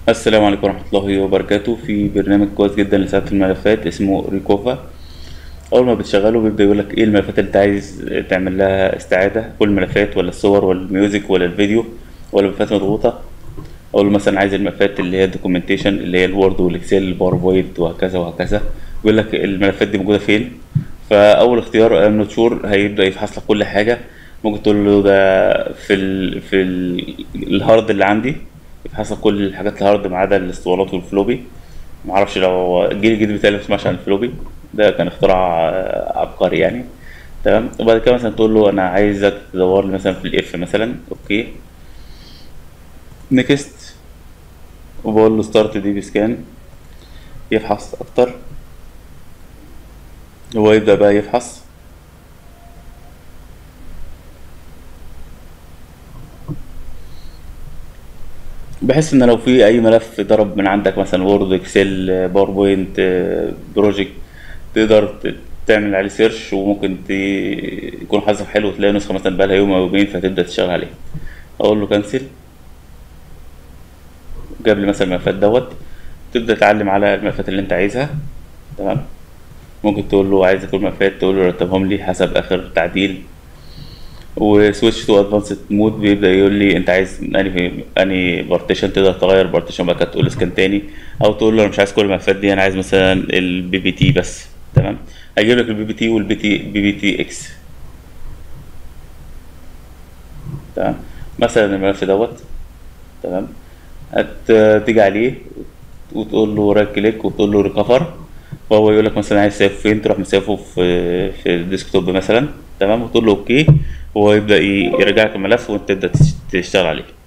السلام عليكم ورحمة الله وبركاته في برنامج كويس جدا لساعة الملفات اسمه ريكوفا أول ما بتشغله بيبدأ يقولك إيه الملفات اللي أنت عايز تعمل لها استعادة كل الملفات ولا الصور ولا الميوزك ولا الفيديو ولا ملفات مضغوطة أقول له مثلا عايز الملفات اللي هي الدوكيومنتيشن اللي هي الوورد والإكسل الباوربوينت وهكذا وهكذا بيقول لك الملفات دي موجودة فين فأول اختيار ام نوت شور هيبدأ يفحص لك كل حاجة ممكن تقول له ده في ال في ال الهارد اللي عندي يفحص لك كل الحاجات الهارد ما عدا الاسطوانات والفلوبي معرفش لو الجيل الجديد بتاعي ما بيسمعش عن الفلوبي ده كان اختراع آه، عبقري يعني تمام وبعد كده مثلا تقول له انا عايزك تدور لي مثلا في الاف مثلا اوكي نيكست وبقول له ستارت دي بي سكان يفحص اكتر هو يبدأ بقى يفحص بحيث ان لو في اي ملف ضرب من عندك مثلا وورد اكسل باوربوينت بروجكت تقدر ت- تعمل عليه سيرش وممكن ت- يكون حظك حلو تلاقي نسخه مثلا بقالها يوم او يومين فتبدا تشتغل عليه اقول له كنسل جاب لي مثلا الملفات دوت تبدا تعلم على الملفات اللي انت عايزها تمام ممكن تقول له عايز كل الملفات تقول له رتبهم لي حسب اخر تعديل وسويتش تو ادفانسد مود بيبدا يقول لي انت عايز انهي انهي بارتيشن تقدر تغير بارتيشن بعد كده تقول سكان تاني او تقول له انا مش عايز كل الملفات دي انا عايز مثلا البي بي تي بس تمام هيجيب لك البي بي تي والبي تي بي بي تي اكس تمام مثلا الملف دوت تمام هتيجي عليه وتقول له رايت كليك وتقول له ريكفر وهو يقول لك مثلا عايز تسيف فين تروح مسافه في في الديسكتوب مثلا تمام وتقول له اوكي وهو يبدا ي- يرجع لك الملف وانت تبدا تشتغل عليه